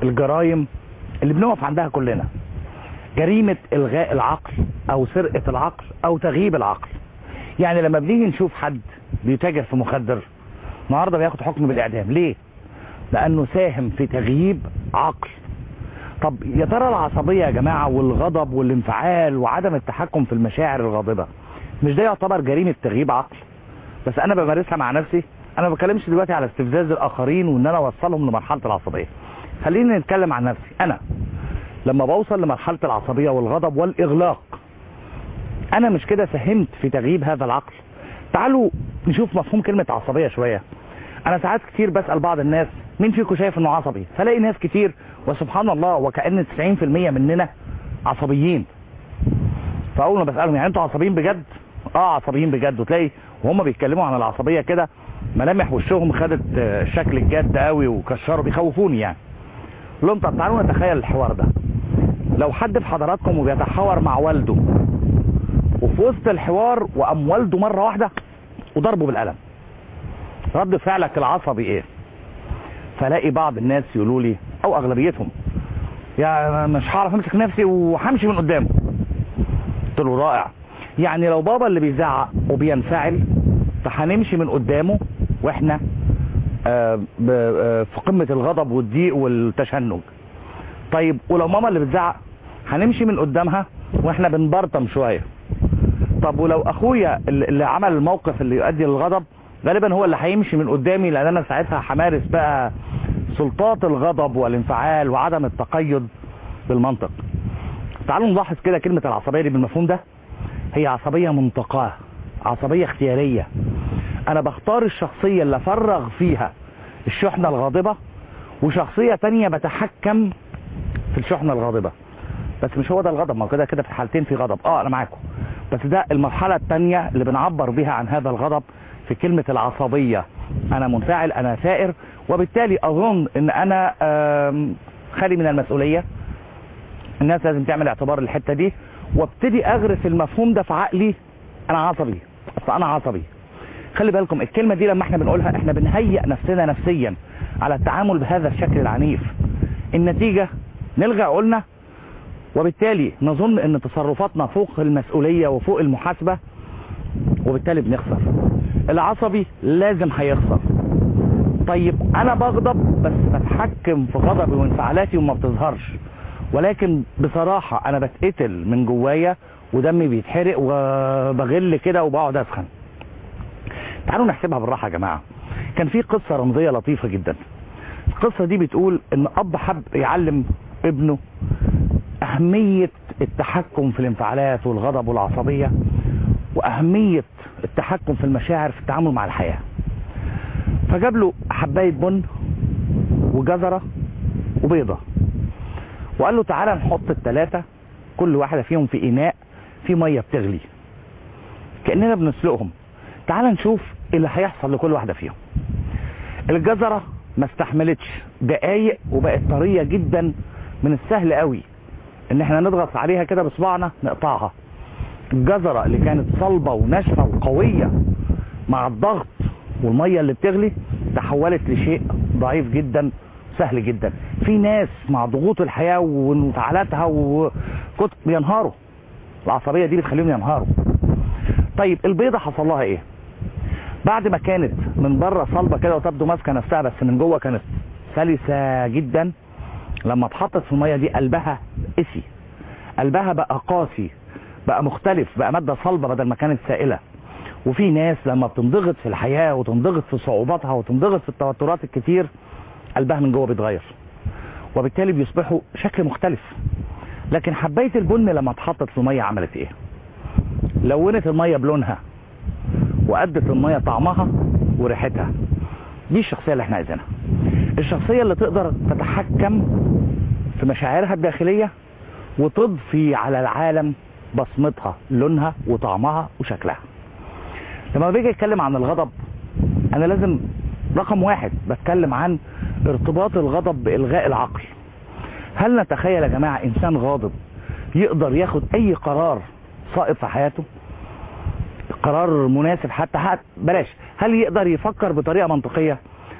الجرائم اللي بنقف عندها كلنا جريمة الغاء العقل او سرقة العقل او تغييب العقل يعني لما بنيجي نشوف حد بيتاجر في مخدر النهارده بياخد حكم بالاعدام ليه لانه ساهم في تغييب عقل طب يا ترى العصبية يا جماعة والغضب والانفعال وعدم التحكم في المشاعر الغاضبة مش ده يعتبر جريمة تغييب عقل بس انا بمارسها مع نفسي انا ما بتكلمش دلوقتي على استفزاز الاخرين وان انا اوصلهم لمرحلة العصبية خليني نتكلم عن نفسي انا لما بوصل لمرحلة العصبية والغضب والاغلاق انا مش كده ساهمت في تغييب هذا العقل تعالوا نشوف مفهوم كلمة عصبية شوية انا ساعات كتير بسأل بعض الناس مين فيكم شايف انه عصبي فلاقي ناس كتير وسبحان الله وكأن 90% مننا عصبيين فاول ما بسألهم يعني انتوا عصبيين بجد اه عصبيين بجد وتلاقي وهم بيتكلموا عن العصبية كده ملامح وشهم خدت آه، شكل الجد قوي وكشروا بيخوفوني يعني قول لهم طب تعالوا نتخيل الحوار ده لو حد في حضراتكم وبيتحاور مع والده وفي وسط الحوار وقام والده مرة واحدة وضربه بالقلم رد فعلك العصبي ايه فلاقي بعض الناس يقولوا لي او اغلبيتهم يا مش هعرف امسك نفسي وهمشي من قدامه قلت له رائع يعني لو بابا اللي بيزعق وبينفعل فهنمشي من قدامه واحنا آه، ب- آه، في قمة الغضب والضيق والتشنج طيب ولو ماما اللي بتزعق هنمشي من قدامها واحنا بنبرطم شوية طب ولو اخويا اللي اللي عمل الموقف اللي يؤدي للغضب غالبا هو اللي هيمشي من قدامي لان انا ساعتها همارس بقى سلطات الغضب والانفعال وعدم التقيد بالمنطق تعالوا نلاحظ كده كلمة العصبية دي بالمفهوم ده هي عصبية منتقاة عصبية اختيارية انا بختار الشخصية اللي افرغ فيها الشحنة الغاضبة وشخصية تانية بتحكم في الشحنة الغاضبة بس مش هو ده الغضب ما هو كده كده في الحالتين في غضب اه انا معاكم بس ده المرحلة التانية اللي بنعبر بيها عن هذا الغضب في كلمة العصبية انا منفعل انا ثائر وبالتالي اظن ان انا آم، خالي من المسؤولية الناس لازم تعمل اعتبار الحتة دي وابتدي اغرس المفهوم ده في عقلي انا عصبي اصل انا عصبي خلي بالكم الكلمة دي لما احنا بنقولها احنا بنهيئ نفسنا نفسيا على التعامل بهذا الشكل العنيف النتيجة نلغي عقولنا وبالتالي نظن ان تصرفاتنا فوق المسؤولية وفوق المحاسبة وبالتالي بنخسر العصبي لازم هيخسر طيب انا بغضب بس بتحكم في غضبي وانفعالاتي وما بتظهرش ولكن بصراحة انا بتقتل من جوايا ودمي بيتحرق وبغل كده وبقعد اسخن تعالوا نحسبها بالراحة يا جماعة كان في قصة رمزية لطيفة جدا القصة دي بتقول ان اب حب يعلم ابنه اهمية التحكم في الانفعالات والغضب والعصبية واهمية التحكم في المشاعر في التعامل مع الحياة فجاب له حباية بن وجزرة وبيضة وقال له تعالى نحط التلاتة كل واحدة فيهم في اناء في مية بتغلي كأننا بنسلقهم تعالى نشوف إيه اللي هيحصل لكل واحدة فيهم الجزرة ما استحملتش دقايق وبقت طرية جدا من السهل قوي ان احنا نضغط عليها كده بصبعنا نقطعها الجزرة اللي كانت صلبة وناشفة وقوية مع الضغط والمية اللي بتغلي تحولت لشيء ضعيف جدا سهل جدا في ناس مع ضغوط الحياة وانفعالاتها وكنت بينهاروا العصبية دي بتخليهم ينهاروا طيب البيضة حصل لها ايه بعد ما كانت من بره صلبة كده وتبدو ماسكة نفسها بس من جوه كانت سلسة جدا لما اتحطت في المية دي قلبها قسي قلبها بقى قاسي بقى مختلف بقى مادة صلبة بدل ما كانت سائلة وفي ناس لما بتنضغط في الحياة وتنضغط في صعوباتها وتنضغط في التوترات الكتير قلبها من جوه بيتغير وبالتالي بيصبحوا شكل مختلف لكن حباية البن لما اتحطت في المية عملت ايه لونت المية بلونها وأدت المية طعمها وريحتها دي الشخصية اللي احنا عايزينها الشخصية اللي تقدر تتحكم في مشاعرها الداخلية وتضفي على العالم بصمتها لونها وطعمها وشكلها لما باجي اتكلم عن الغضب انا لازم رقم واحد بتكلم عن ارتباط الغضب بإلغاء العقل هل نتخيل يا جماعة انسان غاضب يقدر ياخد اي قرار صائب في حياته قرار مناسب حتى, حتى بلاش هل يقدر يفكر بطريقة منطقية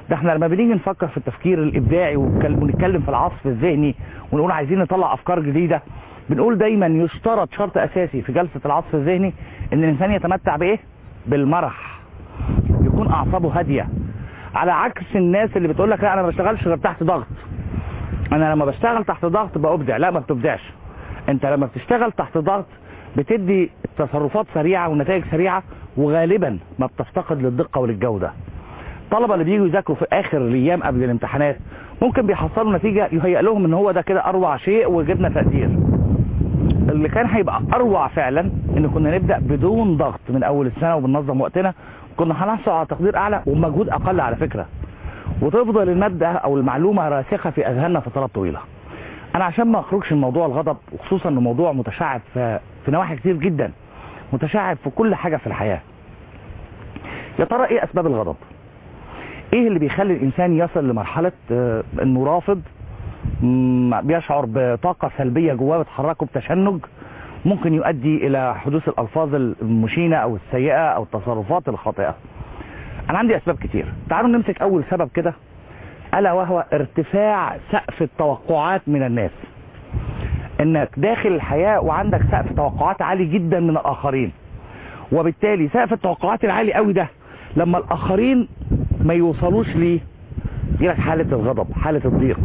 ده احنا لما بنيجي نفكر في التفكير الابداعي ونتكلم ونتكلم في العصف الذهني ونقول عايزين نطلع افكار جديده بنقول دايما يشترط شرط اساسي في جلسه العصف الذهني ان الانسان يتمتع بايه بالمرح يكون اعصابه هاديه على عكس الناس اللي بتقول لك لا انا ما بشتغلش غير تحت ضغط انا لما بشتغل تحت ضغط بأبدع لا ما بتبدعش انت لما بتشتغل تحت ضغط بتدي تصرفات سريعة ونتائج سريعة وغالبا ما بتفتقد للدقة وللجودة الطلبة اللي بييجوا يذاكروا في اخر الايام قبل الامتحانات ممكن بيحصلوا نتيجة يهيأ لهم ان هو ده كده اروع شيء وجبنا تقدير اللي كان هيبقى اروع فعلا ان كنا نبدأ بدون ضغط من اول السنة وبننظم وقتنا كنا هنحصل على تقدير اعلى ومجهود اقل على فكرة وتفضل المادة او المعلومة راسخة في اذهاننا فترات طويلة انا عشان ما اخرجش من موضوع الغضب وخصوصا انه موضوع متشعب في, في نواحي كتير جدا متشعب في كل حاجة في الحياة يا ترى ايه اسباب الغضب ايه اللي بيخلي الانسان يصل لمرحلة آه، انه رافض مم، بيشعر بطاقة سلبية جواه بتحركه بتشنج ممكن يؤدي الى حدوث الالفاظ المشينة او السيئة او التصرفات الخاطئة انا عندي اسباب كتير تعالوا نمسك اول سبب كده الا وهو ارتفاع سقف التوقعات من الناس انك داخل الحياة وعندك سقف توقعات عالي جدا من الاخرين وبالتالي سقف التوقعات العالي قوي ده لما الاخرين ما يوصلوش ليه يجيلك حالة الغضب حالة الضيق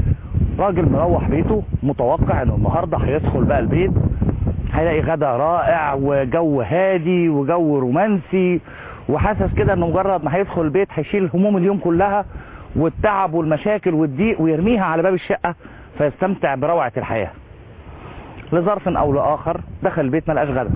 راجل مروح بيته متوقع انه النهاردة هيدخل بقى البيت هيلاقي غدا رائع وجو هادي وجو رومانسي وحاسس كده انه مجرد ما هيدخل البيت هيشيل هموم اليوم كلها والتعب والمشاكل والضيق ويرميها على باب الشقة فيستمتع بروعة الحياة لظرف او لاخر دخل البيت ما لقاش غدا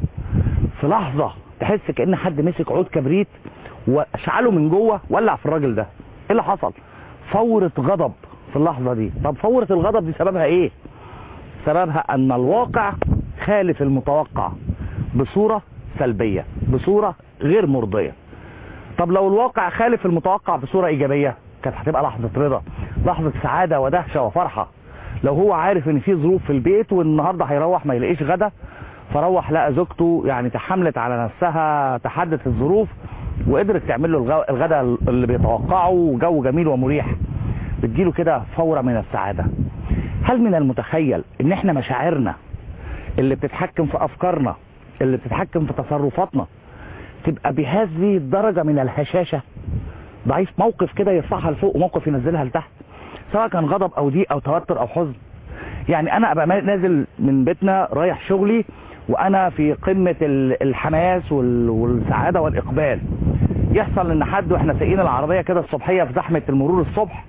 في لحظة تحس كأن حد مسك عود كبريت واشعله من جوه ولع في الراجل ده ايه اللي حصل فورة غضب في اللحظة دي طب فورة الغضب دي سببها ايه سببها ان الواقع خالف المتوقع بصورة سلبية بصورة غير مرضية طب لو الواقع خالف المتوقع بصورة ايجابية كانت هتبقى لحظة رضا لحظة سعادة ودهشة وفرحة لو هو عارف ان في ظروف في البيت والنهاردة هيروح ما يلاقيش غدا فروح لقى زوجته يعني تحملت على نفسها تحدت الظروف وقدرت تعمل له الغ- الغدا اللي بيتوقعه وجو جميل ومريح بتجيله كده فورة من السعادة هل من المتخيل ان احنا مشاعرنا اللي بتتحكم في افكارنا اللي بتتحكم في تصرفاتنا تبقى بهذه الدرجة من الهشاشة ضعيف موقف كده يرفعها لفوق وموقف ينزلها لتحت سواء كان غضب او ضيق او توتر او حزن يعني انا ابقى نازل من بيتنا رايح شغلي وانا في قمة ال- الحماس وال- والسعادة والاقبال يحصل ان حد واحنا سايقين العربية كده الصبحية في زحمة المرور الصبح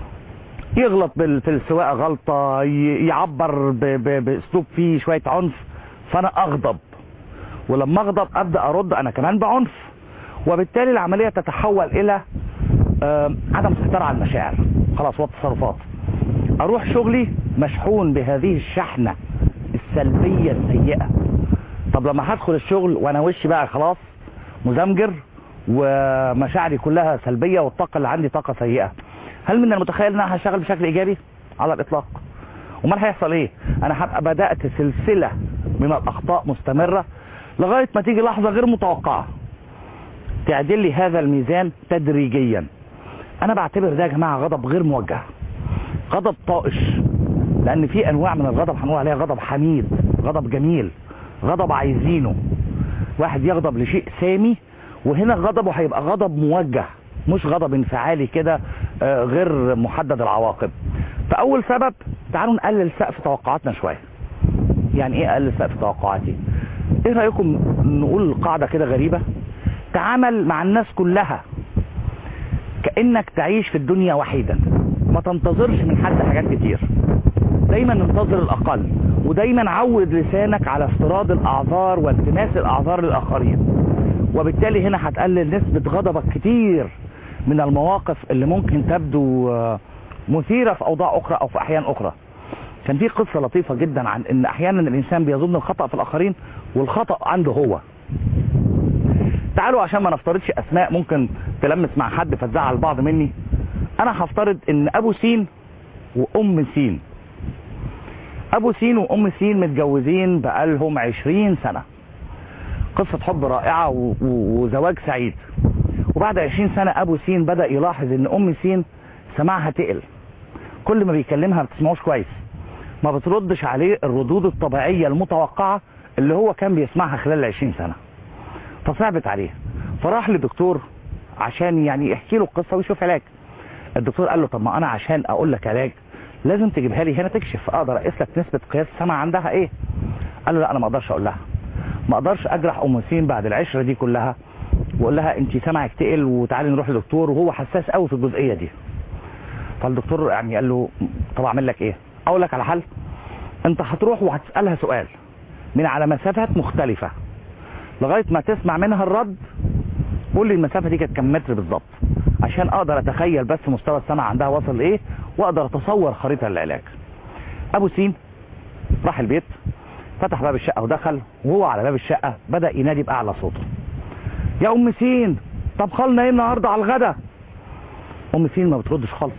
يغلط بال- في السواقة غلطة ي- يعبر ب- ب- باسلوب فيه شوية عنف فانا اغضب ولما اغضب ابدا ارد انا كمان بعنف وبالتالي العملية تتحول الى آم، عدم سيطرة على المشاعر خلاص والتصرفات اروح شغلي مشحون بهذه الشحنة السلبية السيئة طب لما هدخل الشغل وانا وشي بقى خلاص مزمجر ومشاعري كلها سلبية والطاقة اللي عندي طاقة سيئة هل من المتخيل ان انا هشتغل بشكل ايجابي على الاطلاق امال هيحصل ايه انا هبقى بدأت سلسلة من الاخطاء مستمرة لغاية ما تيجي لحظة غير متوقعة تعدل لي هذا الميزان تدريجيا انا بعتبر ده يا جماعة غضب غير موجه غضب طائش لان في انواع من الغضب هنقول عليها غضب حميد غضب جميل غضب عايزينه واحد يغضب لشيء سامي وهنا غضبه هيبقى غضب موجه مش غضب انفعالي كده آه، غير محدد العواقب فاول سبب تعالوا نقلل سقف توقعاتنا شويه يعني ايه اقلل سقف توقعاتي ايه رايكم نقول قاعده كده غريبه تعامل مع الناس كلها كانك تعيش في الدنيا وحيدا ما تنتظرش من حد حاجات كتير دايما انتظر الاقل ودايما عود لسانك على افتراض الاعذار والتماس الاعذار للاخرين وبالتالي هنا هتقلل نسبة غضبك كتير من المواقف اللي ممكن تبدو آه، مثيرة في اوضاع اخرى او في احيان اخرى كان في قصة لطيفة جدا عن ان احيانا الانسان بيظن الخطأ في الاخرين والخطأ عنده هو تعالوا عشان ما نفترضش اسماء ممكن تلمس مع حد فتزعل البعض مني انا هفترض ان ابو سين وام سين ابو سين وام سين متجوزين بقالهم عشرين سنة قصة حب رائعة و- و- وزواج سعيد وبعد 20 سنة ابو سين بدأ يلاحظ ان ام سين سماعها تقل كل ما بيكلمها ما بتسمعوش كويس ما بتردش عليه الردود الطبيعية المتوقعة اللي هو كان بيسمعها خلال 20 سنة فصعبت عليه فراح لدكتور عشان يعني يحكي له القصة ويشوف علاج الدكتور قال له طب ما انا عشان اقول لك علاج لازم تجيبها لي هنا تكشف اقدر اقيس لك نسبة قياس السمع عندها ايه قال له لا انا ما اقدرش اقول لها ما اقدرش اجرح ام سين بعد العشرة دي كلها واقول لها انت سمعك تقل وتعالي نروح لدكتور وهو حساس قوي في الجزئية دي فالدكتور يعني قال له طب اعمل لك ايه اقول لك على حل انت هتروح وهتسالها سؤال من على مسافات مختلفة لغاية ما تسمع منها الرد قول لي المسافة دي كانت كام متر بالظبط عشان اقدر اتخيل بس مستوى السمع عندها وصل لايه واقدر اتصور خريطة للعلاج ابو سين راح البيت فتح باب الشقة ودخل وهو على باب الشقة بدأ ينادي بأعلى صوته يا ام سين طب خلنا ايه النهاردة على الغدا ام سين ما بتردش خالص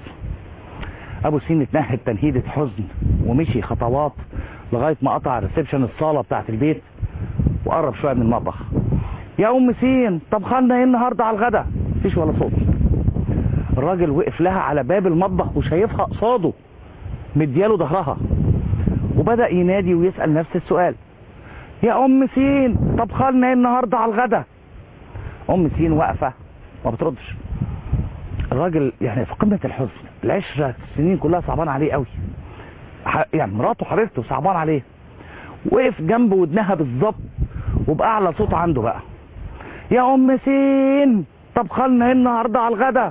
ابو سين اتنهد تنهيدة حزن ومشي خطوات لغاية ما قطع ريسبشن الصالة بتاعت البيت وقرب شوية من المطبخ يا ام سين طب خلنا ايه النهاردة على الغدا مفيش ولا صوت الراجل وقف لها على باب المطبخ وشايفها قصاده مدياله ظهرها وبدأ ينادي ويسأل نفس السؤال يا ام سين طب خلنا ايه النهاردة على الغدا ام سين واقفة ما بتردش الراجل يعني في قمة الحزن العشرة السنين كلها صعبان عليه قوي ح- يعني مراته حبيبته صعبان عليه وقف جنب ودنها بالظبط وبأعلى صوت عنده بقى يا ام سين طب خلنا ايه النهارده على الغدا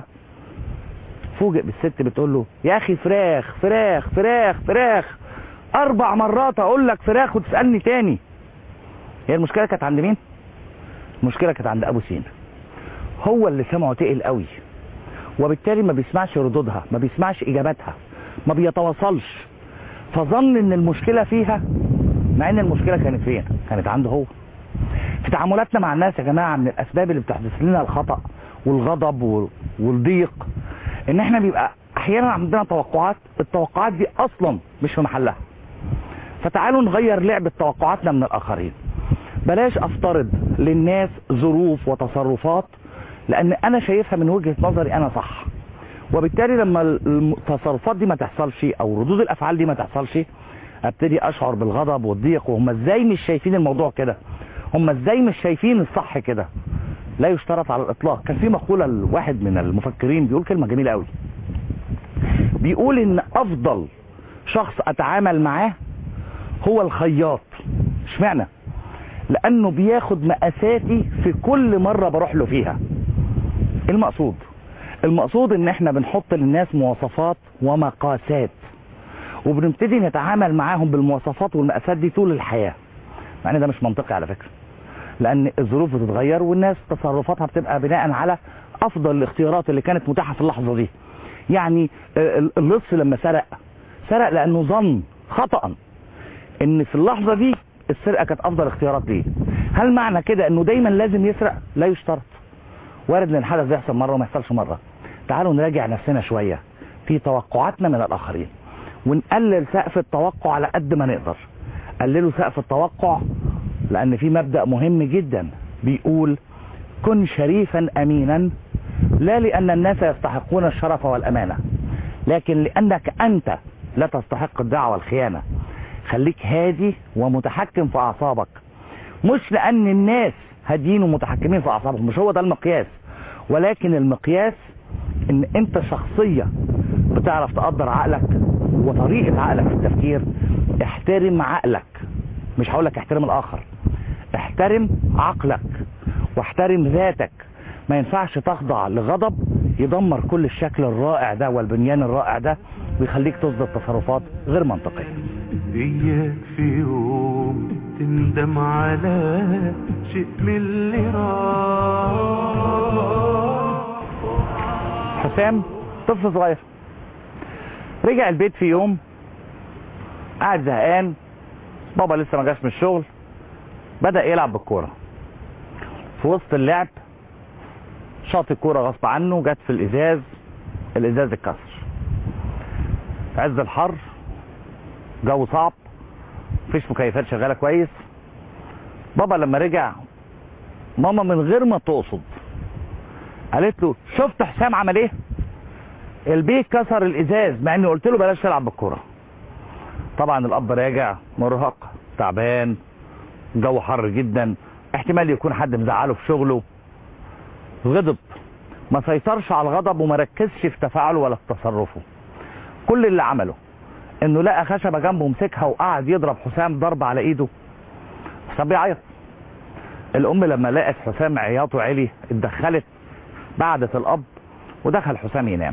فوجئ بالست بتقول له يا اخي فراخ فراخ فراخ فراخ اربع مرات اقول لك فراخ وتسالني تاني هي المشكله كانت عند مين المشكله كانت عند ابو سين هو اللي سمعه تقل قوي وبالتالي ما بيسمعش ردودها ما بيسمعش اجاباتها ما بيتواصلش فظن ان المشكله فيها مع ان المشكله كانت فين كانت عنده هو في تعاملاتنا مع الناس يا جماعه من الاسباب اللي بتحدث لنا الخطا والغضب وال- والضيق ان احنا بيبقى احيانا عندنا توقعات التوقعات دي اصلا مش في محلها فتعالوا نغير لعبة توقعاتنا من الاخرين بلاش افترض للناس ظروف وتصرفات لان انا شايفها من وجهة نظري انا صح وبالتالي لما التصرفات دي ما تحصلش او ردود الافعال دي ما تحصلش ابتدي اشعر بالغضب والضيق وهم ازاي مش شايفين الموضوع كده هم ازاي مش شايفين الصح كده لا يشترط على الاطلاق كان في مقولة لواحد من المفكرين بيقول كلمة جميلة قوي بيقول ان افضل شخص اتعامل معاه هو الخياط اشمعنى لانه بياخد مقاساتي في كل مرة بروح له فيها المقصود المقصود ان احنا بنحط للناس مواصفات ومقاسات وبنبتدي نتعامل معاهم بالمواصفات والمقاسات دي طول الحياة مع ان ده مش منطقي على فكرة لان الظروف بتتغير والناس تصرفاتها بتبقى بناء على افضل الاختيارات اللي كانت متاحة في اللحظة دي يعني ال- اللص لما سرق سرق لانه ظن خطأ ان في اللحظة دي السرقة كانت افضل اختيارات ليه هل معنى كده انه دايما لازم يسرق لا يشترط وارد ان الحدث يحصل مرة وما يحصلش مرة تعالوا نراجع نفسنا شوية في توقعاتنا من الاخرين ونقلل سقف التوقع على قد ما نقدر قللوا سقف التوقع لان في مبدأ مهم جدا بيقول كن شريفا امينا لا لان الناس يستحقون الشرف والامانة لكن لانك انت لا تستحق الدعوة والخيانة خليك هادي ومتحكم في اعصابك مش لان الناس هاديين ومتحكمين في اعصابهم مش هو ده المقياس ولكن المقياس ان انت شخصية بتعرف تقدر عقلك وطريقة عقلك في التفكير احترم عقلك مش هقولك احترم الاخر احترم عقلك واحترم ذاتك ما ينفعش تخضع لغضب يدمر كل الشكل الرائع ده والبنيان الرائع ده ويخليك تصدر تصرفات غير منطقية إياك في يوم تندم على شيء من اللي راح حسام طفل صغير رجع البيت في يوم قاعد زهقان بابا لسه ما جاش من الشغل بدأ يلعب بالكورة في وسط اللعب شاط الكورة غصب عنه جت في الإزاز الإزاز اتكسر في عز الحر جو صعب مفيش مكيفات شغالة كويس بابا لما رجع ماما من غير ما تقصد قالت له شفت حسام عمل ايه البيه كسر الازاز مع اني قلت له بلاش تلعب بالكوره طبعا الاب راجع مرهق تعبان الجو حر جدا احتمال يكون حد مزعله في شغله غضب ما سيطرش على الغضب وما ركزش في تفاعله ولا في تصرفه كل اللي عمله انه لقى خشبه جنبه مسكها وقعد يضرب حسام ضرب على ايده حسام بيعيط الام لما لقت حسام عياطه عالي اتدخلت بعدت الاب ودخل حسام ينام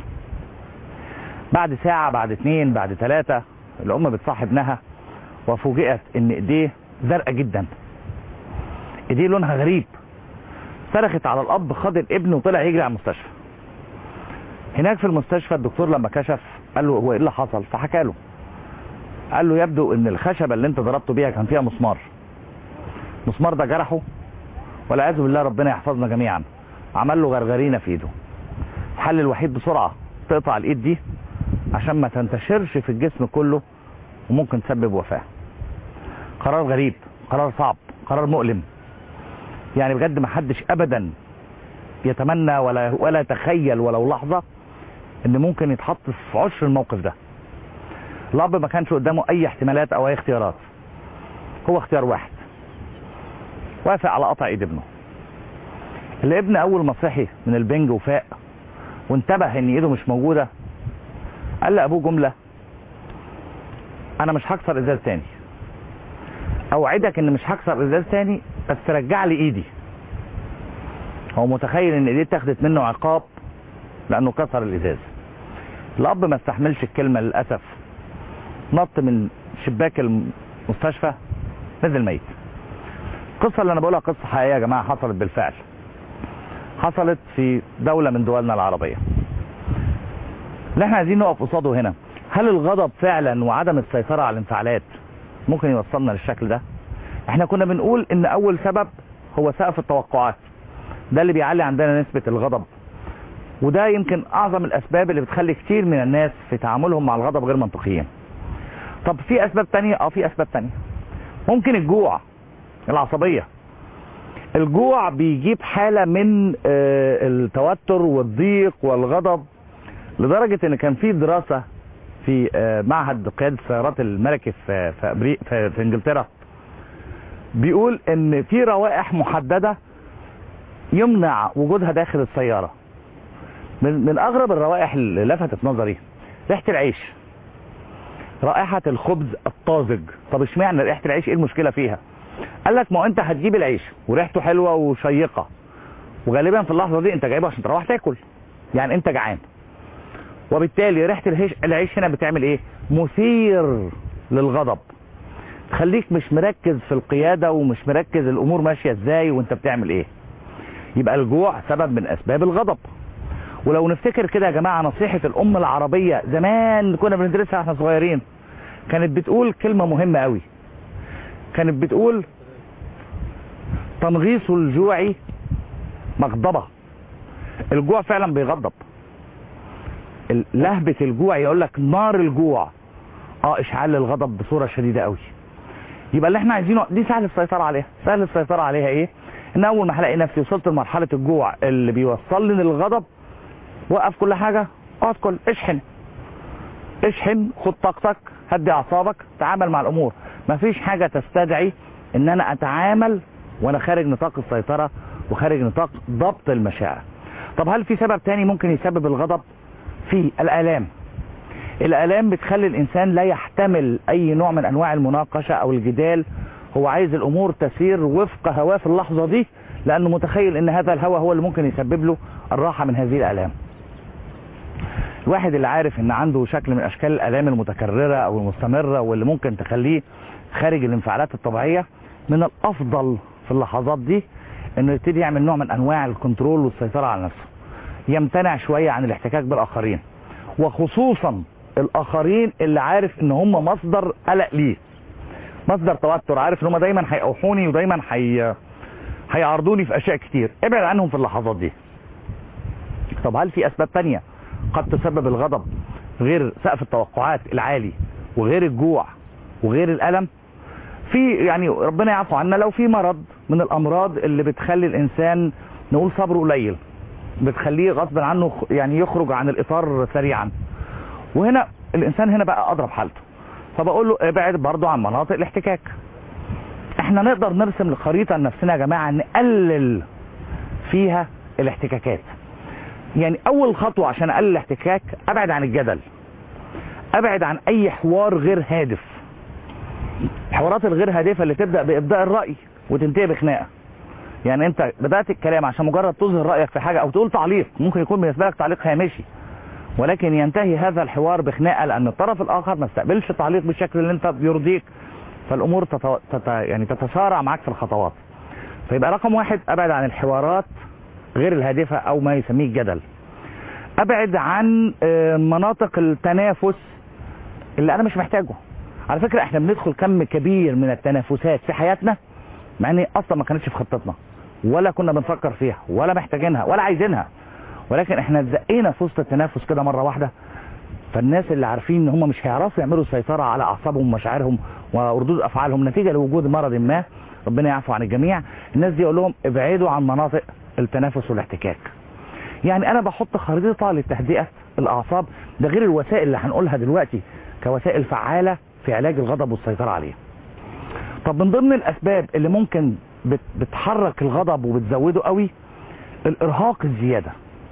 بعد ساعة بعد اتنين بعد تلاتة الام بتصاحب ابنها وفوجئت ان ايديه زرقاء جدا ايديه لونها غريب صرخت على الاب خد الابن وطلع يجري على المستشفى هناك في المستشفى الدكتور لما كشف قال له هو ايه اللي حصل فحكى له قال له يبدو ان الخشبه اللي انت ضربته بيها كان فيها مسمار المسمار ده جرحه والعياذ بالله ربنا يحفظنا جميعا عمل له غرغرينه في ايده الحل الوحيد بسرعه تقطع الايد دي عشان ما تنتشرش في الجسم كله وممكن تسبب وفاه قرار غريب قرار صعب قرار مؤلم يعني بجد ما حدش ابدا يتمنى ولا ولا يتخيل ولو لحظه ان ممكن يتحط في عشر الموقف ده الاب ما كانش قدامه اي احتمالات او اي اختيارات هو اختيار واحد وافق على قطع ايد ابنه الابن اول ما صحي من البنج وفاق وانتبه ان ايده مش موجوده قال لابوه جمله انا مش هكسر ازاز تاني اوعدك ان مش هكسر ازاز تاني بس رجع لي ايدي هو متخيل ان ايديه اتاخدت منه عقاب لانه كسر الازاز الاب ما استحملش الكلمه للاسف نط من شباك المستشفى نزل ميت القصه اللي انا بقولها قصه حقيقيه يا جماعه حصلت بالفعل حصلت في دوله من دولنا العربيه اللي احنا عايزين نقف قصاده هنا هل الغضب فعلا وعدم السيطره على الانفعالات ممكن يوصلنا للشكل ده احنا كنا بنقول ان اول سبب هو سقف التوقعات ده اللي بيعلي عندنا نسبة الغضب وده يمكن اعظم الاسباب اللي بتخلي كتير من الناس في تعاملهم مع الغضب غير منطقيين طب في اسباب تانية اه في اسباب تانية ممكن الجوع العصبية الجوع بيجيب حالة من آه، التوتر والضيق والغضب لدرجة ان كان في دراسة في آه، معهد قيادة السيارات الملكي في في, أمري- في, في انجلترا بيقول ان في روائح محددة يمنع وجودها داخل السيارة من, من اغرب الروائح اللي لفتت نظري ريحة العيش رائحة الخبز الطازج طب اشمعنى ريحة العيش ايه المشكلة فيها قال لك ما هو انت هتجيب العيش وريحته حلوة وشيقة وغالبا في اللحظة دي انت جايبه عشان تروح تاكل يعني انت جعان وبالتالي ريحة العيش العيش هنا بتعمل ايه مثير للغضب تخليك مش مركز في القيادة ومش مركز الامور ماشية ازاي وانت بتعمل ايه يبقى الجوع سبب من اسباب الغضب ولو نفتكر كده يا جماعة نصيحة الام العربية زمان كنا بندرسها احنا صغيرين كانت بتقول كلمة مهمة قوي كانت بتقول تنغيص الجوع مغضبة الجوع فعلا بيغضب ال- لهبة الجوع يقول لك نار الجوع اه اشعال الغضب بصورة شديدة قوي يبقى اللي احنا عايزينه دي سهل السيطرة عليها سهل السيطرة عليها ايه ان اول ما هلاقي نفسي وصلت لمرحلة الجوع اللي بيوصلني للغضب وقف كل حاجة اقعد كل اشحن اشحن خد طاقتك هدي اعصابك تعامل مع الامور مفيش حاجة تستدعي ان انا اتعامل وانا خارج نطاق السيطرة وخارج نطاق ضبط المشاعر طب هل في سبب تاني ممكن يسبب الغضب في الالام الالام بتخلي الانسان لا يحتمل اي نوع من انواع المناقشة او الجدال هو عايز الامور تسير وفق هواه في اللحظة دي لانه متخيل ان هذا الهوى هو اللي ممكن يسبب له الراحة من هذه الالام الواحد اللي عارف ان عنده شكل من اشكال الالام المتكررة او المستمرة واللي ممكن تخليه خارج الانفعالات الطبيعية من الافضل في اللحظات دي انه يبتدي يعمل نوع من انواع الكنترول والسيطرة على نفسه يمتنع شوية عن الاحتكاك بالاخرين وخصوصا الاخرين اللي عارف ان هم مصدر قلق ليه مصدر توتر عارف ان هم دايما هيقوحوني ودايما هي هيعرضوني في اشياء كتير ابعد عنهم في اللحظات دي طب هل في اسباب تانية قد تسبب الغضب غير سقف التوقعات العالي وغير الجوع وغير الالم في يعني ربنا يعفو عنا لو في مرض من الامراض اللي بتخلي الانسان نقول صبره قليل بتخليه غصب عنه خ- يعني يخرج عن الاطار سريعا وهنا الانسان هنا بقى اضرب حالته فبقول له ابعد برضو عن مناطق الاحتكاك احنا نقدر نرسم الخريطة لنفسنا يا جماعة نقلل فيها الاحتكاكات يعني اول خطوة عشان اقلل الاحتكاك ابعد عن الجدل ابعد عن اي حوار غير هادف الحوارات الغير هادفة اللي تبدأ بإبداء الرأي وتنتهي بخناقة يعني انت بدأت الكلام عشان مجرد تظهر رأيك في حاجة او تقول تعليق ممكن يكون بالنسبة لك تعليق هامشي ولكن ينتهي هذا الحوار بخناقة لان الطرف الاخر ما استقبلش التعليق بالشكل اللي انت بيرضيك فالامور تت... تت... يعني تتسارع معاك في الخطوات فيبقى رقم واحد ابعد عن الحوارات غير الهادفة او ما يسميه الجدل ابعد عن آه، مناطق التنافس اللي انا مش محتاجه على فكرة احنا بندخل كم كبير من التنافسات في حياتنا مع ان اصلا ما كانتش في خطتنا ولا كنا بنفكر فيها ولا محتاجينها ولا عايزينها ولكن احنا اتزقينا في وسط التنافس كده مرة واحدة فالناس اللي عارفين ان هم مش هيعرفوا يعملوا سيطرة على اعصابهم ومشاعرهم وردود افعالهم نتيجة لوجود مرض ما ربنا يعفو عن الجميع الناس دي اقول لهم ابعدوا عن مناطق التنافس والاحتكاك يعني انا بحط خريطة لتهدئة الاعصاب ده غير الوسائل اللي هنقولها دلوقتي كوسائل فعالة في علاج الغضب والسيطرة عليه طب من ضمن الاسباب اللي ممكن بت- بتحرك الغضب وبتزوده قوي الارهاق الزيادة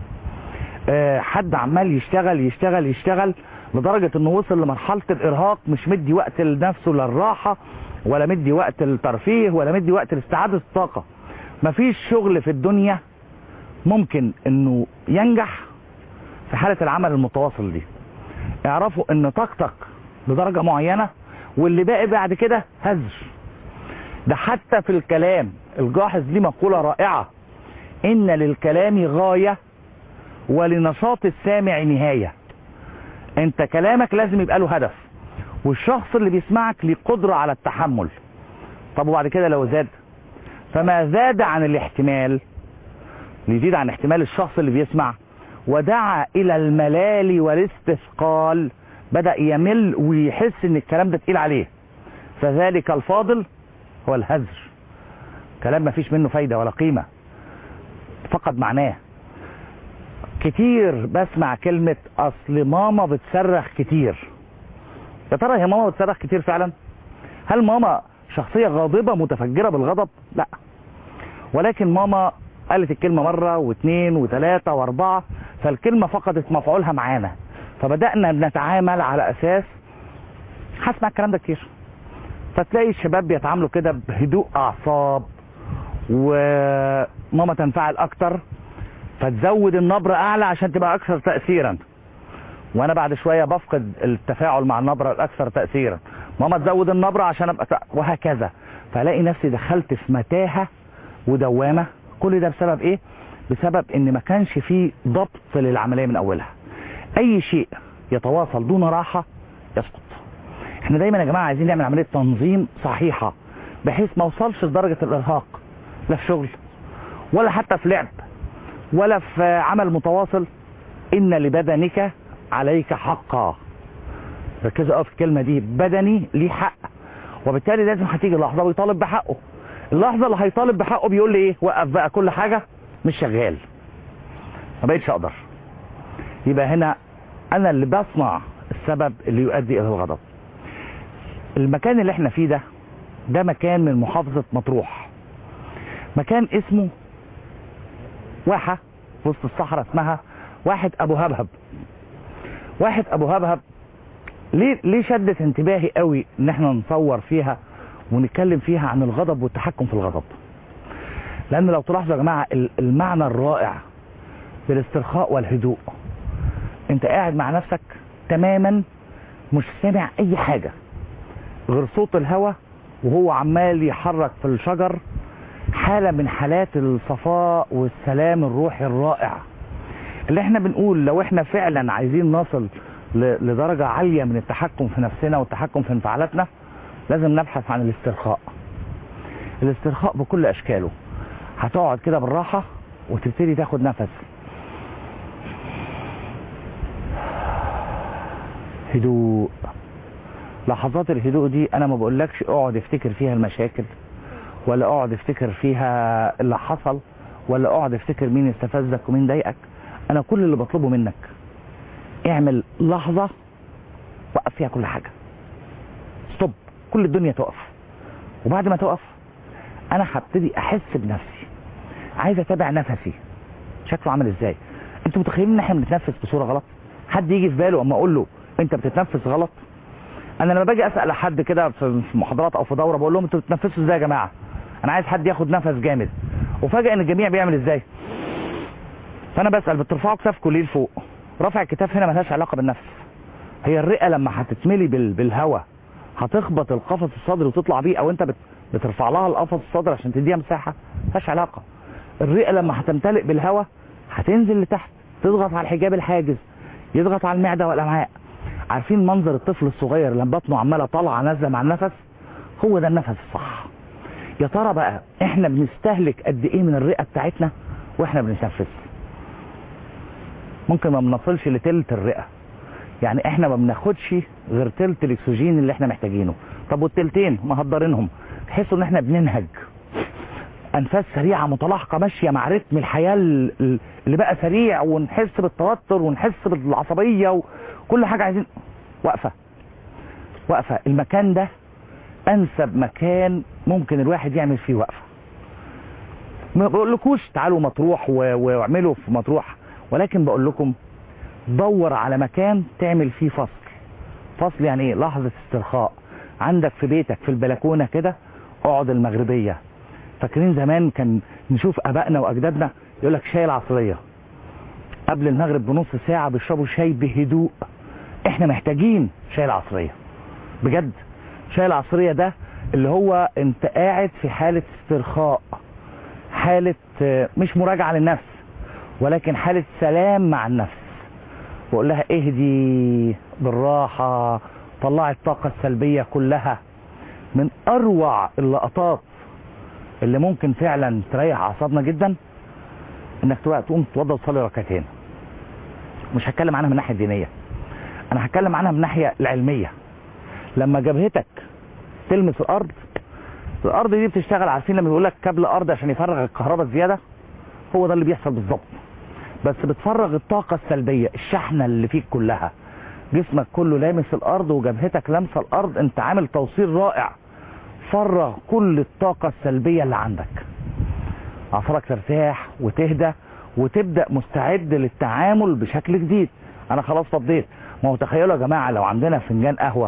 آه، حد عمال يشتغل يشتغل يشتغل لدرجة انه وصل لمرحلة الارهاق مش مدي وقت لنفسه للراحة ولا مدي وقت للترفيه ولا مدي وقت لاستعادة الطاقة مفيش شغل في الدنيا ممكن انه ينجح في حالة العمل المتواصل دي اعرفوا ان طاقتك بدرجة معينة واللي باقي بعد كده هزر ده حتى في الكلام الجاحظ ليه مقولة رائعة ان للكلام غاية ولنشاط السامع نهاية انت كلامك لازم يبقى له هدف والشخص اللي بيسمعك ليه قدرة على التحمل طب وبعد كده لو زاد فما زاد عن الاحتمال يزيد عن احتمال الشخص اللي بيسمع ودعا الى الملال والاستثقال بدأ يمل ويحس ان الكلام ده تقيل عليه فذلك الفاضل هو الهزر كلام ما فيش منه فايدة ولا قيمة فقد معناه كتير بسمع كلمة اصل ماما بتصرخ كتير يا ترى هي ماما بتصرخ كتير فعلا هل ماما شخصية غاضبة متفجرة بالغضب لا ولكن ماما قالت الكلمة مرة واثنين وثلاثة واربعة فالكلمة فقدت مفعولها معانا فبدأنا نتعامل على اساس هسمع الكلام ده كتير فتلاقي الشباب بيتعاملوا كده بهدوء اعصاب وماما تنفعل اكتر فتزود النبرة اعلى عشان تبقى اكثر تأثيرا وانا بعد شوية بفقد التفاعل مع النبرة الاكثر تأثيرا ماما تزود النبرة عشان ابقى تق- وهكذا فلاقي نفسي دخلت في متاهة ودوامة كل ده بسبب ايه بسبب ان ما كانش فيه ضبط للعملية من اولها اي شيء يتواصل دون راحة يسقط احنا دايما يا جماعة عايزين نعمل عملية تنظيم صحيحة بحيث ما اوصلش لدرجة الارهاق لا في شغل ولا حتى في لعب ولا في عمل متواصل ان لبدنك عليك حقا ركزوا قوي في الكلمة دي بدني ليه حق وبالتالي لازم هتيجي لحظة ويطالب بحقه اللحظة اللي هيطالب بحقه بيقول لي ايه وقف بقى كل حاجة مش شغال ما بقتش اقدر يبقى هنا انا اللي بصنع السبب اللي يؤدي الى الغضب المكان اللي احنا فيه ده ده مكان من محافظة مطروح مكان اسمه واحة في وسط الصحراء اسمها واحد ابو هبهب واحد ابو هبهب ليه ليه شدت انتباهي قوي ان احنا نصور فيها ونتكلم فيها عن الغضب والتحكم في الغضب لان لو تلاحظوا يا جماعه ال- المعنى الرائع بالاسترخاء والهدوء انت قاعد مع نفسك تماما مش سامع اي حاجه غير صوت الهواء وهو عمال يحرك في الشجر حاله من حالات الصفاء والسلام الروحي الرائع اللي احنا بنقول لو احنا فعلا عايزين نصل ل- لدرجة عالية من التحكم في نفسنا والتحكم في انفعالاتنا لازم نبحث عن الاسترخاء الاسترخاء بكل اشكاله هتقعد كده بالراحة وتبتدي تاخد نفس هدوء لحظات الهدوء دي انا ما بقولكش اقعد افتكر فيها المشاكل ولا اقعد افتكر فيها اللي حصل ولا اقعد افتكر مين استفزك ومين ضايقك انا كل اللي بطلبه منك اعمل لحظة وقف فيها كل حاجة ستوب كل الدنيا تقف وبعد ما تقف انا هبتدي احس بنفسي عايز اتابع نفسي شكله عامل ازاي انتوا متخيلين ان احنا بنتنفس بصوره غلط حد يجي في باله اما اقول له انت بتتنفس غلط انا لما باجي اسال حد كده في في محاضرات او في دوره بقول لهم انتوا بتتنفسوا ازاي يا جماعه انا عايز حد ياخد نفس جامد وفجاه ان الجميع بيعمل ازاي فانا بسال بترفعوا كتافكم ليه لفوق رفع الكتاف هنا ملهاش علاقه بالنفس هي الرئه لما هتتملي بال... بالهواء هتخبط القفص الصدري وتطلع بيه او انت بت... بترفع لها القفص الصدري عشان تديها مساحه ملهاش علاقه الرئه لما هتمتلئ بالهواء هتنزل لتحت تضغط على الحجاب الحاجز يضغط على المعده والامعاء عارفين منظر الطفل الصغير لما بطنه عماله طالعه نازله مع النفس هو ده النفس الصح يا ترى بقى احنا بنستهلك قد ايه من الرئه بتاعتنا واحنا بنتنفس ممكن ما بنصلش لتلت الرئه يعني احنا ما بناخدش غير تلت الاكسجين اللي احنا محتاجينه طب والتلتين مهدرينهم تحسوا ان احنا بننهج انفاس سريعه متلاحقه ماشيه مع رتم الحياه ال- اللي بقى سريع ونحس بالتوتر ونحس بالعصبيه وكل حاجه عايزين واقفه واقفه المكان ده انسب مكان ممكن الواحد يعمل فيه وقفه ما بقولكوش تعالوا مطروح و- واعملوا في مطروح ولكن بقول لكم دور على مكان تعمل فيه فصل فصل يعني ايه لحظه استرخاء عندك في بيتك في البلكونه كده اقعد المغربيه فاكرين زمان كان نشوف ابائنا واجدادنا يقول لك شاي العصريه قبل المغرب بنص ساعه بيشربوا شاي بهدوء احنا محتاجين شاي العصريه بجد شاي العصريه ده اللي هو انت قاعد في حاله استرخاء حاله آه، مش مراجعه للنفس ولكن حاله سلام مع النفس واقول لها اهدي بالراحه طلعي الطاقه السلبيه كلها من اروع اللقطات اللي ممكن فعلا تريح اعصابنا جدا انك تبقى تقوم تتوضى وتصلي ركعتين مش هتكلم عنها من الناحيه الدينيه انا هتكلم عنها من الناحيه العلميه لما جبهتك تلمس الارض الارض دي بتشتغل عارفين لما بيقول لك كابل ارض عشان يفرغ الكهرباء الزياده هو ده اللي بيحصل بالظبط بس بتفرغ الطاقه السلبيه الشحنه اللي فيك كلها جسمك كله لامس الارض وجبهتك لامسه الارض انت عامل توصيل رائع فرغ كل الطاقه السلبيه اللي عندك اعصابك ترتاح وتهدى وتبدا مستعد للتعامل بشكل جديد انا خلاص فضيت ما هو تخيلوا يا جماعه لو عندنا فنجان قهوه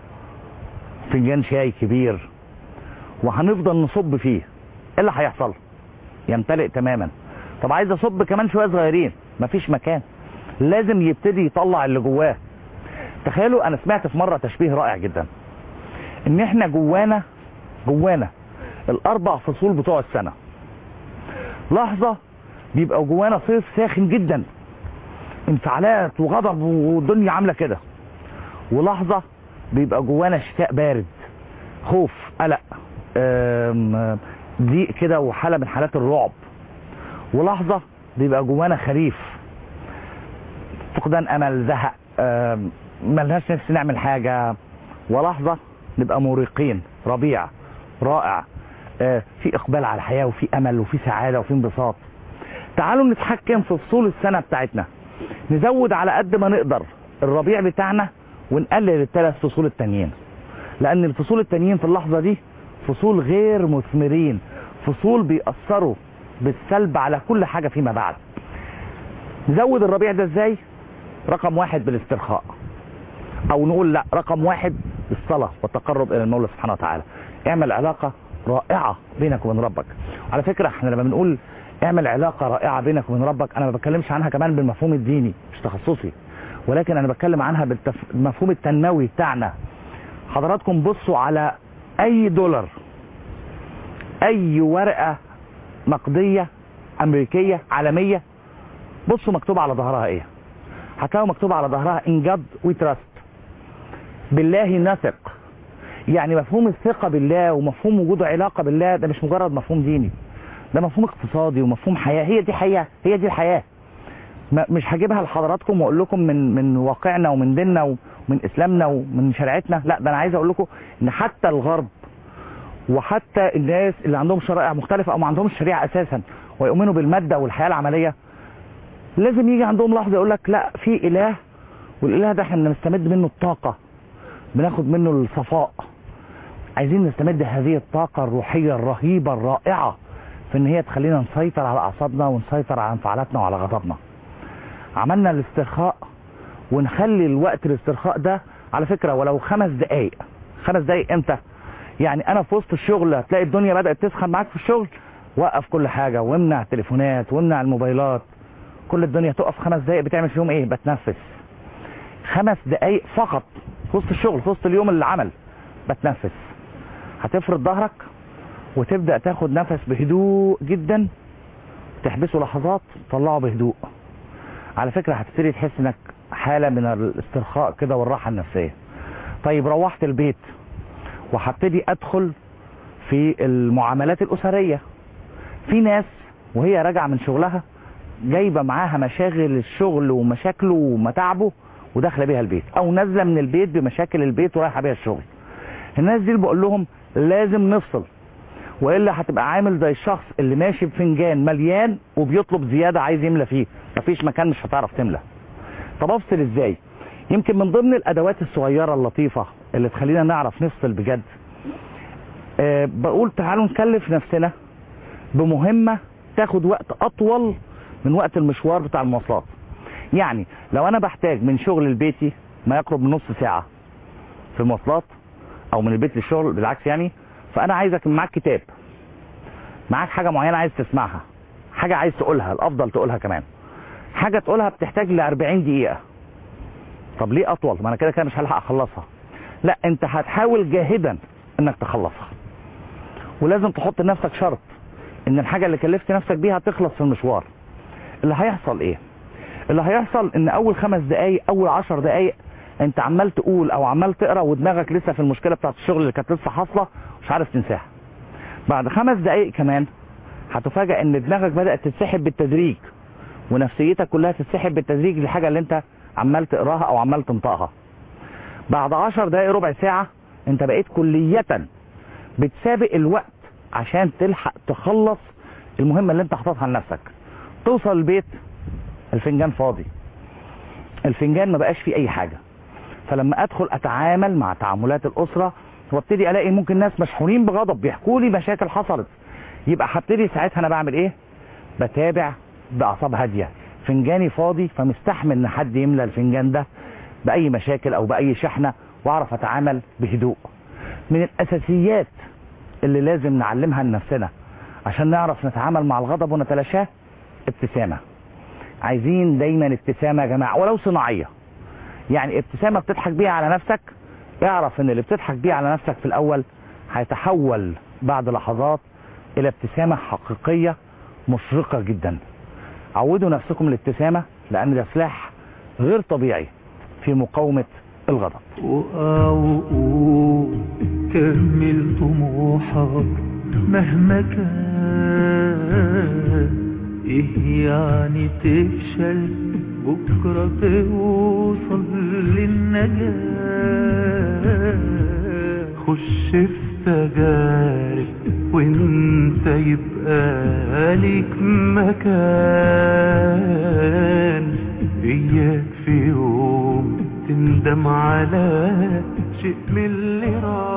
فنجان شاي كبير وهنفضل نصب فيه ايه اللي هيحصل يمتلئ تماما طب عايز اصب كمان شويه صغيرين مفيش مكان لازم يبتدي يطلع اللي جواه تخيلوا انا سمعت في مره تشبيه رائع جدا ان احنا جوانا جوانا الاربع فصول بتوع السنه لحظه بيبقى جوانا صيف ساخن جدا انفعالات وغضب والدنيا عامله كده ولحظه بيبقى جوانا شتاء بارد خوف قلق آم، ضيق كده وحاله من حالات الرعب ولحظه بيبقى جوانا خريف فقدان امل زهق آم، ملناش نفس نعمل حاجه ولحظه نبقى مريقين ربيع رائع آه، في اقبال على الحياه وفي امل وفي سعاده وفي انبساط تعالوا نتحكم في فصول السنه بتاعتنا نزود على قد ما نقدر الربيع بتاعنا ونقلل الثلاث فصول التانيين لان الفصول التانيين في اللحظه دي فصول غير مثمرين فصول بيأثروا بالسلب على كل حاجه فيما بعد نزود الربيع ده ازاي رقم واحد بالاسترخاء او نقول لا رقم واحد بالصلاه والتقرب الى المولى سبحانه وتعالى اعمل علاقه رائعه بينك وبين ربك على فكره احنا لما بنقول اعمل علاقه رائعه بينك وبين ربك انا ما بتكلمش عنها كمان بالمفهوم الديني مش تخصصي ولكن انا بتكلم عنها بالمفهوم التنموي بتاعنا حضراتكم بصوا على اي دولار اي ورقه نقديه امريكيه عالميه بصوا مكتوب على ظهرها ايه هتلاقوا مكتوب على ظهرها ان جاد وي تراست بالله نثق يعني مفهوم الثقه بالله ومفهوم وجود علاقه بالله ده مش مجرد مفهوم ديني ده مفهوم اقتصادي ومفهوم حياه هي دي حياه هي دي الحياه ما- مش هجيبها لحضراتكم واقول لكم من من واقعنا ومن ديننا ومن اسلامنا ومن شريعتنا لا ده انا عايز اقول لكم ان حتى الغرب وحتى الناس اللي عندهم شرائع مختلفه او ما عندهمش شريعه اساسا ويؤمنوا بالماده والحياه العمليه لازم يجي عندهم لحظه يقول لك لا في اله والاله ده احنا بنستمد منه الطاقه بناخد منه الصفاء عايزين نستمد هذه الطاقه الروحيه الرهيبه الرائعه في ان هي تخلينا نسيطر على اعصابنا ونسيطر على انفعالاتنا وعلى غضبنا عملنا الاسترخاء ونخلي الوقت الاسترخاء ده على فكره ولو خمس دقائق خمس دقائق امتى يعني انا في وسط الشغل هتلاقي الدنيا بدات تسخن معاك في الشغل وقف كل حاجه وامنع التليفونات وامنع الموبايلات كل الدنيا تقف خمس دقائق بتعمل فيهم ايه بتنفس خمس دقائق فقط في وسط الشغل في وسط اليوم اللي عمل بتنفس هتفرد ظهرك وتبدا تاخد نفس بهدوء جدا تحبسه لحظات تطلعه بهدوء على فكره هتبتدي تحس انك حاله من الاسترخاء كده والراحه النفسيه طيب روحت البيت وهبتدي ادخل في المعاملات الاسريه في ناس وهي راجعه من شغلها جايبه معاها مشاغل الشغل ومشاكله ومتاعبه وداخله بيها البيت او نازله من البيت بمشاكل البيت ورايحه بيها الشغل الناس دي اللي بقول لهم لازم نفصل والا هتبقى عامل زي الشخص اللي ماشي بفنجان مليان وبيطلب زياده عايز يملى فيه مفيش مكان مش هتعرف تملى طب افصل ازاي يمكن من ضمن الادوات الصغيره اللطيفه اللي تخلينا نعرف نفصل بجد أه بقول تعالوا نكلف نفسنا بمهمه تاخد وقت اطول من وقت المشوار بتاع المواصلات يعني لو انا بحتاج من شغل لبيتي ما يقرب من نص ساعه في المواصلات او من البيت للشغل بالعكس يعني فانا عايزك معاك كتاب معاك حاجه معينه عايز تسمعها حاجه عايز تقولها الافضل تقولها كمان حاجه تقولها بتحتاج ل 40 دقيقه طب ليه اطول ما انا كده كده مش هلحق اخلصها لا انت هتحاول جاهدا انك تخلصها ولازم تحط لنفسك شرط ان الحاجه اللي كلفت نفسك بيها تخلص في المشوار اللي هيحصل ايه اللي هيحصل ان اول خمس دقايق اول عشر دقايق انت عمال تقول او عمال تقرا ودماغك لسه في المشكله بتاعت الشغل اللي كانت لسه حاصله مش عارف تنساها بعد خمس دقايق كمان هتفاجئ ان دماغك بدات تتسحب بالتدريج ونفسيتك كلها تتسحب بالتدريج للحاجه اللي انت عمال تقراها او عمال تنطقها بعد عشر دقايق ربع ساعه انت بقيت كليه بتسابق الوقت عشان تلحق تخلص المهمه اللي انت حاططها لنفسك توصل البيت الفنجان فاضي الفنجان ما بقاش فيه اي حاجه فلما ادخل اتعامل مع تعاملات الاسره وابتدي الاقي ممكن ناس مشحونين بغضب بيحكوا لي مشاكل حصلت يبقى هبتدي ساعتها انا بعمل ايه بتابع باعصاب هاديه فنجاني فاضي فمستحمل ان حد يملى الفنجان ده باي مشاكل او باي شحنه واعرف اتعامل بهدوء من الاساسيات اللي لازم نعلمها لنفسنا عشان نعرف نتعامل مع الغضب ونتلاشاه ابتسامه عايزين دايما ابتسامه يا جماعه ولو صناعيه يعني ابتسامه بتضحك بيها على نفسك اعرف ان اللي بتضحك بيه على نفسك في الاول هيتحول بعد لحظات الى ابتسامه حقيقيه مشرقه جدا عودوا نفسكم الابتسامه لان ده سلاح غير طبيعي في مقاومه الغضب وقوم كمل طموحك مهما كان ايه يعني تفشل بكرة توصل للنجاة خش في تجارب وانت يبقى ليك مكان اياك في يوم تندم على شيء من اللي راح